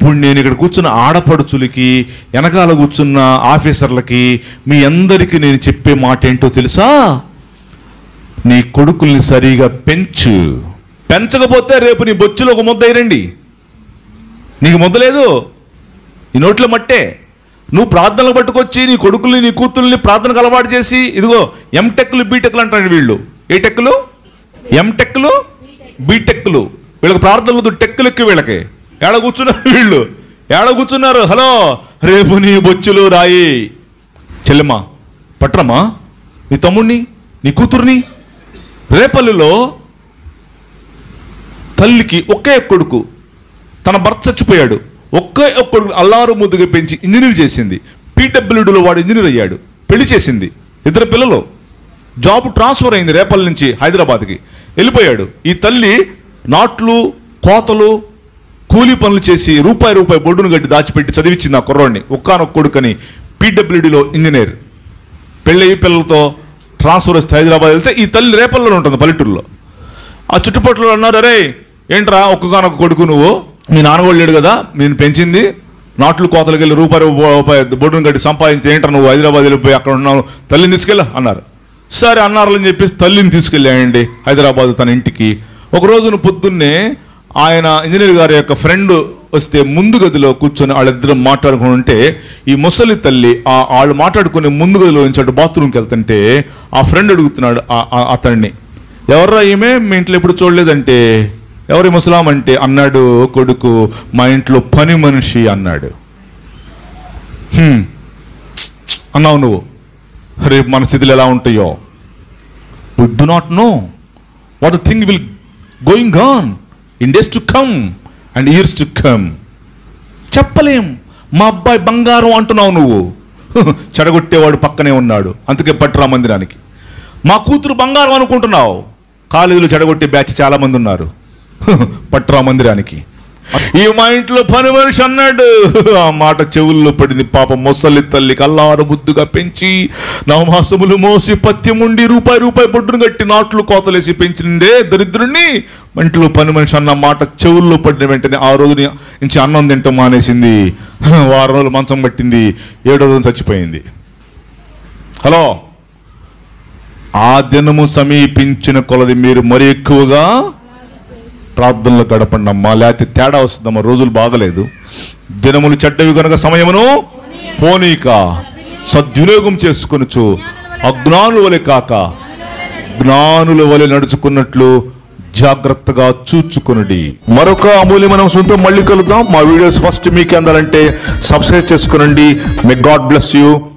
ఇప్పుడు నేను ఇక్కడ కూర్చున్న ఆడపడుచులకి వెనకాల కూర్చున్న ఆఫీసర్లకి మీ అందరికీ నేను చెప్పే మాట ఏంటో తెలుసా నీ కొడుకుల్ని సరిగా పెంచు పెంచకపోతే రేపు నీ బొచ్చులో ఒక ముద్ద వేయరండి నీకు ముద్ద లేదు నీ నోట్లో మట్టే నువ్వు ప్రార్థనలు పట్టుకొచ్చి నీ కొడుకుల్ని నీ కూతుర్ని ప్రార్థనకు అలవాటు చేసి ఇదిగో ఎంటెక్లు బీటెక్లు అంటారు వీళ్ళు ఏ టెక్లు ఎంటెక్లు బీటెక్లు వీళ్ళకి ప్రార్థనలు టెక్కులు ఎక్కువ వీళ్ళకి ఏడ కూర్చున్నారు వీళ్ళు ఏడ కూర్చున్నారు హలో రేపు నీ బొచ్చులు రాయి చెల్లెమ్మా పట్రమ్మా నీ తమ్ముడిని నీ కూతుర్ని రేపల్లిలో తల్లికి ఒకే కొడుకు తన భర్త చచ్చిపోయాడు ఒకే ఒక్క కొడుకు అల్లారు ముద్దుగా పెంచి ఇంజనీర్ చేసింది పీడబ్ల్యూడీలో వాడు ఇంజనీర్ అయ్యాడు పెళ్లి చేసింది ఇద్దరు పిల్లలు జాబ్ ట్రాన్స్ఫర్ అయింది రేపల్ నుంచి హైదరాబాద్కి వెళ్ళిపోయాడు ఈ తల్లి నాట్లు కోతలు కూలీ పనులు చేసి రూపాయి రూపాయి బొడ్డును గట్టి దాచిపెట్టి చదివించింది ఆ కుర్రోడిని ఒక్కానొక్క కొడుకని పీడబ్ల్యూడీలో ఇంజనీర్ పెళ్ళయి పిల్లలతో ట్రాన్స్ఫర్ వస్తే హైదరాబాద్ వెళ్తే ఈ తల్లి రేపల్లో ఉంటుంది పల్లెటూరులో ఆ చుట్టుపక్కల అన్నారు అరే ఏంట్రా ఒక్కగానొక్క కొడుకు నువ్వు మీ నాన్నగోడు లేడు కదా నేను పెంచింది నాట్లు కోతలకు వెళ్ళి రూపాయి రూపాయి బొడ్డును కట్టి సంపాదించి ఏంట్రా నువ్వు హైదరాబాద్ వెళ్ళిపోయి అక్కడ ఉన్నావు తల్లిని తీసుకెళ్ళా అన్నారు సరే అన్నారని చెప్పేసి తల్లిని తీసుకెళ్ళాయండి హైదరాబాద్ తన ఇంటికి ఒక రోజున పొద్దున్నే ఆయన ఇంజనీర్ గారి యొక్క ఫ్రెండ్ వస్తే ముందు గదిలో కూర్చొని వాళ్ళిద్దరు మాట్లాడుకుని ఉంటే ఈ ముసలి తల్లి ఆ వాళ్ళు మాట్లాడుకునే ముందు గదిలో నుంచి అటు బాత్రూమ్కి వెళ్తుంటే ఆ ఫ్రెండ్ అడుగుతున్నాడు ఆ- ఆ- అతన్ని ఎవర్రా ఈమె మీ ఇంట్లో ఎప్పుడు చూడలేదంటే ఎవరి ముసలాం అంటే అన్నాడు కొడుకు మా ఇంట్లో పని మనిషి అన్నాడు "హ్మ్, అన్నావు నువ్వు రేపు మన స్థితిలో ఎలా ఉంటాయో we do not know what thing will going on in days to come and years to come చెప్పలేం మా అబ్బాయి బంగారం అంటున్నావు నువ్వు చెడగొట్టేవాడు పక్కనే ఉన్నాడు అందుకే పట్టురా మందిరానికి మా కూతురు బంగారం అనుకుంటున్నావు కాలేజీలో చెడగొట్టే బ్యాచ్ చాలా మంది ఉన్నారు పట్టురా మందిరానికి ఈ మా ఇంట్లో పని మనిషి అన్నాడు ఆ మాట చెవుల్లో పడింది పాప మొసలి తల్లి కల్లారు ముద్దుగా పెంచి నవమాసములు మోసి పత్యం ఉండి రూపాయి రూపాయి బొడ్డును కట్టి నాట్లు కోతలేసి పెంచిందే దరిద్రుణ్ణి ఇంట్లో పని మనిషి అన్న మాట చెవుల్లో పడిన వెంటనే ఆ రోజు నుంచి అన్నం తింటాం మానేసింది వారం రోజులు మంచం పట్టింది ఏడో రోజు చచ్చిపోయింది హలో ఆ దినము సమీపించిన కొలది మీరు మరి ఎక్కువగా ప్రార్థనలో గడపండి అమ్మా లేకపోతే తేడా వస్తుందమ్మా రోజులు బాగలేదు దినములు చెడ్డవి కనుక సమయమును పోనీక సద్వినియోగం చేసుకొనుచు అజ్ఞానుల వలె కాక జ్ఞానుల వలె నడుచుకున్నట్లు జాగ్రత్తగా చూచుకొనుడి మరొక అమూల్యమైన అంశంతో మళ్ళీ కలుద్దాం మా వీడియోస్ ఫస్ట్ మీకు అందాలంటే సబ్స్క్రైబ్ చేసుకునండి మే గాడ్ బ్లెస్ యూ